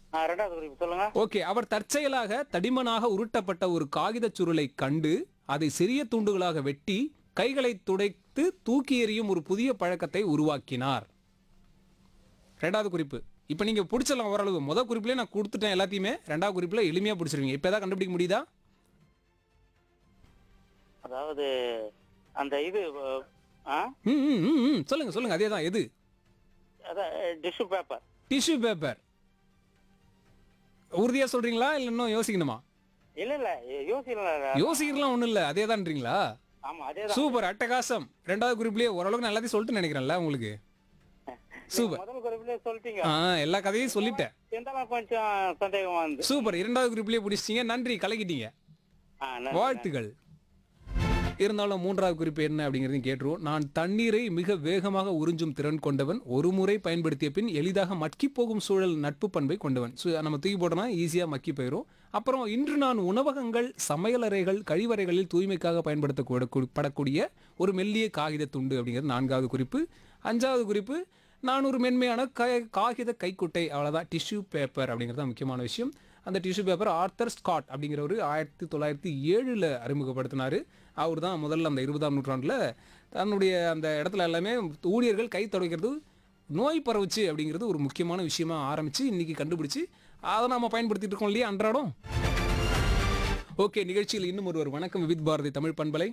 ஆ, ரெண்டாவது குறிப்பு சொல்லுங்க ஓகே அவர் தற்செயலாக தடிமனாக உருட்டப்பட்ட ஒரு காகிதச் சுருளை கண்டு அதை சிறிய துண்டுகளாக வெட்டி கைகளை துடைத்து தூக்கி எறியும் ஒரு புதிய பழக்கத்தை உருவாக்கினார் ரெண்டாவது குறிப்பு இப்போ நீங்க பிடிச்சிடலாம் ஓரளவு முதல் குறிப்பிலே நான் கொடுத்துட்டேன் எல்லாத்தையுமே ரெண்டாவது குறிப்பில் எளிமையா பிடிச்சிருவீங்க இப்போ ஏதாவது கண்டுபிடிக்க முடியுதா அதாவது அந்த இது அஹ், ஆ ம் ம், ம் ம் சொல்லுங்க சொல்லுங்க அதே தான் எது அதான் டிஷ்யூ பேப்பர் டிஷ்யூ பேப்பர் உறுதியா சொல்றீங்களா இல்லை இன்னும் யோசிக்கணுமா இல்ல இல்ல யோசிக்கல யோசிக்கிறதுலாம் ஒன்றும் இல்லை அதே தான்றீங்களா ஆமா அதேதான் சூப்பர் அட்டகாசம் ரெண்டாவது குறிப்லயே ஓரளவுக்கு நான் எல்லாத்தையும் சொல்லிட்டு நினைக்கிறேன்ல உங்களுக்கு சூப்பர் முதல் குறிப்பிலே சொல்லிட்டீங்க ஆ எல்லா கதையும் சொல்லிட்டேன் இருந்தாலும் கொஞ்சம் சந்தேகமா இருந்து சூப்பர் இரண்டாவது குறிப்லயே பிடிச்சிட்டீங்க நன்றி கலக்கிட்டீங்க ஆ, நன்றி, வாழ்த்துகள் இருந்தாலும் மூன்றாவது குறிப்பு என்ன அப்படிங்கிறதையும் கேட்டுருவோம் நான் தண்ணீரை மிக வேகமாக உறிஞ்சும் திறன் கொண்டவன் ஒரு முறை பயன்படுத்திய பின் எளிதாக மக்கி போகும் சூழல் நட்பு பண்பை கொண்டவன் சு- நம்ம தூக்கி போட்டோம்னா ஈஸியாக மக்கி போயிடும் அப்புறம் இன்று நான் உணவகங்கள் சமையலறைகள் கழிவறைகளில் தூய்மைக்காக பயன்படுத்தப்படக்கூடிய ஒரு மெல்லிய காகித துண்டு அப்படிங்கிறது நான்காவது குறிப்பு அஞ்சாவது குறிப்பு நான் ஒரு மென்மையான க காகித கைக்குட்டை அவ்வளோதான் டிஷ்யூ பேப்பர் அப்படிங்கிறது தான் முக்கியமான விஷயம் அந்த டிஷ்யூ பேப்பர் ஆர்த்தர் ஸ்காட் அப்படிங்கிறவர் ஆயிரத்தி தொள்ளாயிரத்தி ஏழில் அறிமுகப்படுத்தினார் அவர் தான் முதல்ல அந்த இருபதாம் நூற்றாண்டில் தன்னுடைய அந்த இடத்துல எல்லாமே ஊழியர்கள் கை துடைக்கிறது நோய் பரவுச்சு அப்படிங்கிறது ஒரு முக்கியமான விஷயமா ஆரம்பித்து இன்னைக்கு கண்டுபிடிச்சு அதை நாம் பயன்படுத்திட்டு இருக்கோம் இல்லையா அன்றாடம் ஓகே நிகழ்ச்சியில் இன்னும் ஒருவர் வணக்கம் விவித் பாரதி தமிழ் பண்பலை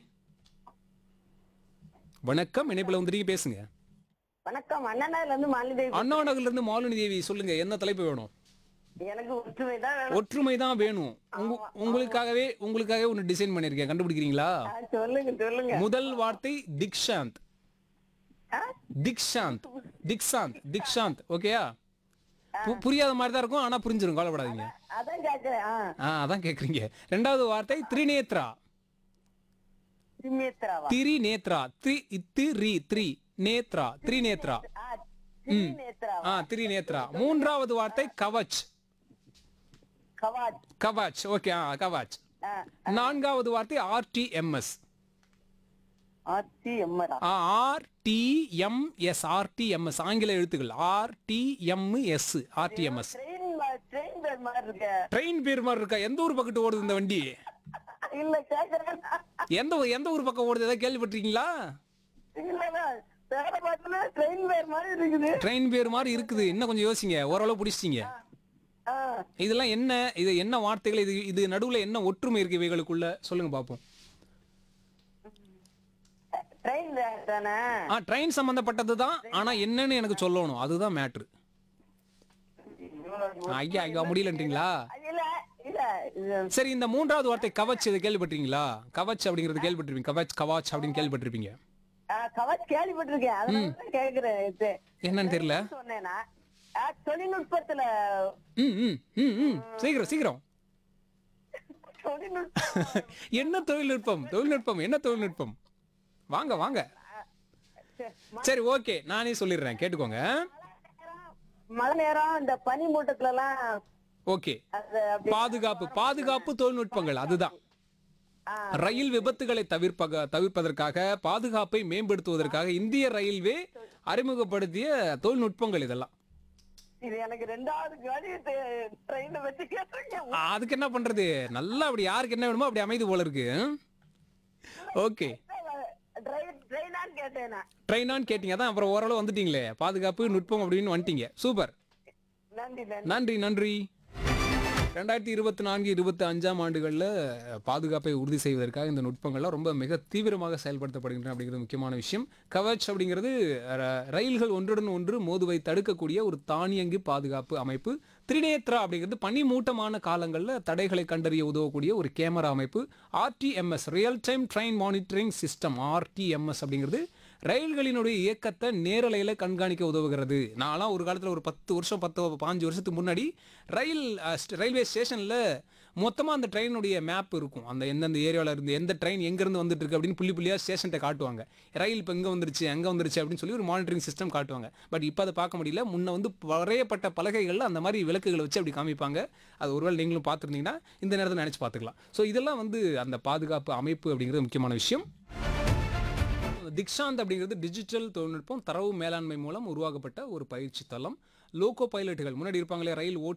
வணக்கம் இணைப்பில் வந்துட்டீங்க பேசுங்க வணக்கம் அண்ணனால இருந்து மாலிதேவி அண்ணா நகர்ல இருந்து மாலினி தேவி சொல்லுங்க என்ன தலைப்பு வேணும் எனக்கு ஒற்றுமை தான் வேணும் ஒற்றுமை தான் வேணும் உங்க- உங்களுக்காகவே உங்களுக்காகவே ஒன்று டிசைன் பண்ணியிருக்கேன் கண்டுபிடிக்கிறீங்களா ஆ, சொல்லுங்க சொல்லுங்க முதல் வார்த்தை திக்ஷாந்த் ஆ? திக்ஷாந்த் திக்ஷாந்த் திக்ஷாந்த் ஓகேயா பு- புரியாத மாதிரி தான் இருக்கும் ஆனா புரிஞ்சிரும் கவலைப்படாதீங்க அதான் கேக்குறேன் ஆ ஆ அதான் கேக்குறீங்க ரெண்டாவது வார்த்தை திரிநேத்ரா திமேத்ராவா திரிநேத்ரா த்ரி திரி த்ரி நேத்ரா திரிநேத்ரா ஆ திமேத்ராவா ஆ திரிநேத்ரா மூன்றாவது வார்த்தை கவச் கவாட் கவாச் ஓகே ஆ கவாச் ஆ நான்காவது வார்த்தை ஆர்டிஎம்எஸ் ஆர்த்தி எம்மரா ஆர்டிஎம்எஸ் ஆர்டிஎம்எஸ் ஆங்கில எழுத்துக்கள் ஆர்டிஎம்எஸ் ஆர்டிஎம்எஸ் ட்ரெயின் ட்ரெயின் பேர் மாதிரி இருக்க ட்ரெயின் பேர் மாதிரி இருக்கா எந்த ஊர் பக்கத்து ஓடுது இந்த வண்டி இல்ல கேக்குறேன் எந்த ஊ- எந்த ஊர் பக்கம் ஓடுது ஏதாவது கேள்விப்பட்டிருக்கீங்களா இல்ல பேர பார்த்தா ட்ரெயின் பேர் மாதிரி இருக்குது ட்ரெயின் பேர் மாதிரி இருக்குது இன்னும் கொஞ்சம் யோசிங்க ஓரளவு பிடிச்சிட்டீங்க ஆ இதெல்லாம் என்ன இது என்ன வார்த்தைகள் இது இது நடுவுல என்ன ஒற்றுமை இருக்கு இவைகளுக்குள்ள சொல்லுங்க பாப்போம் ட்ரெயின் தானே ஆ ட்ரெயின் சம்பந்தப்பட்டது தான் ஆனா என்னன்னு எனக்கு சொல்லணும் அதுதான் மேட்ரு ஐயா ஐயா முடியலன்றீங்களா இல்ல இல்ல இது சரி இந்த மூன்றாவது வார்த்தை கவச் இதை கேள்விப்பட்டிருக்கீங்களா கவச் அப்படிங்கிறது கேள்விப்பட்டிருப்பீங்க கவச் கவாச் அப்படின்னு கேள்விப்பட்டிருப்பீங்க ஆ, கவச் கேள்விப்பட்டிருக்கேன் அதனால தான் கேக்குறேன் இது என்னன்னு தெரியல சொன்னேன்னா ஆ, தொழில்நுட்பத்துல ம் ம் ம் ம் சீக்கிரம் சீக்கிரம் தொழில்நுட்ப என்ன தொழில்நுட்பம் தொழில்நுட்பம் என்ன தொழில்நுட்பம் வாங்க வாங்க சரி ஓகே நானே சொல்லிடுறேன் கேட்டுக்கோங்க மழை நேரம் இந்த பனி மூட்டத்துல எல்லாம் ஓகே அது அப்படி பாதுகாப்பு பாதுகாப்பு தொழில்நுட்பங்கள் அதுதான் ரயில் விபத்துகளை தவிர்ப்பக தவிர்ப்பதற்காக பாதுகாப்பை மேம்படுத்துவதற்காக இந்திய ரயில்வே அறிமுகப்படுத்திய தொழில்நுட்பங்கள் இதெல்லாம் இது எனக்கு ரெண்டாவது காடி ட்ரெயின்ல வச்சு கேட்டிருக்கேன் ஆ, அதுக்கு என்ன பண்றது நல்லா அப்படி யாருக்கு என்ன வேணுமோ அப்படி அமைது போல இருக்கு ஓகே ட்ரெயினான்னு கேட்டேன் நான். ட்ரெயினான்னு கேட்டீங்க அதான் அப்புறம் ஓரளவு வந்துட்டீங்களே பாதுகாப்பு நுட்பம் அப்படின்னு வந்துட்டீங்க சூப்பர் நன்றி நன்றி நன்றி நன்றி ரெண்டாயிரத்தி இருபத்தி நான்கு இருபத்தி அஞ்சாம் ஆண்டுகளில் பாதுகாப்பை உறுதி செய்வதற்காக இந்த நுட்பங்கள்லாம் ரொம்ப மிக தீவிரமாக செயல்படுத்தப்படுகின்றன அப்படிங்கிறது முக்கியமான விஷயம் கவச் அப்படிங்கிறது ர- ரயில்கள் ஒன்றுடன் ஒன்று மோதுவை தடுக்கக்கூடிய ஒரு தானியங்கி பாதுகாப்பு அமைப்பு திரிநேத்ரா அப்படிங்கிறது பனிமூட்டமான காலங்களில் தடைகளை கண்டறிய உதவக்கூடிய ஒரு கேமரா அமைப்பு RTMS real time train monitoring system RTMS அப்படிங்கிறது ரயில்களினுடைய இயக்கத்தை நேரலையில் கண்காணிக்க உதவுகிறது நான்லாம் ஒரு காலத்தில் ஒரு பத்து வருஷம் பத்து பாஞ்சு வருஷத்துக்கு முன்னாடி ரயில் அஹ், ஸ்ட- ரயில்வே ஸ்டேஷனில் மொத்தமாக அந்த ட்ரெயினுடைய மேப் இருக்கும் அந்த எந்தெந்த ஏரியாவில் இருந்து எந்த ட்ரெயின் எங்கேருந்து வந்துட்டு இருக்கு அப்படின்னு புள்ளி புள்ளியாக ஸ்டேஷன்ட்ட காட்டுவாங்க ரயில் இப்போ எங்கே வந்துருச்சு எங்கே வந்துருச்சு அப்படின்னு சொல்லி ஒரு மானிட்டரிங் சிஸ்டம் காட்டுவாங்க பட் இப்போ அதை பார்க்க முடியல முன்ன வந்து வரையப்பட்ட பலகைகளில் அந்த மாதிரி விளக்குகளை வச்சு அப்படி காமிப்பாங்க அது ஒருவேளை நீங்களும் பார்த்துருந்தீங்கன்னா இந்த நேரத்தில் நினச்சி பார்த்துக்கலாம் ஸோ இதெல்லாம் வந்து அந்த பாதுகாப்பு அமைப்பு அப்படிங்கிறது முக்கியமான விஷயம் திக்ஷாந்த் அப்படிங்கிறது டிஜிட்டல் தொழில்நுட்பம் தரவு மேலாண்மை மூலம் உருவாக்கப்பட்ட ஒரு பயிற்சி தளம் லோகோ பைலட்டுகள் முன்னாடி இருப்பாங்களே ரயில் ஓட்டு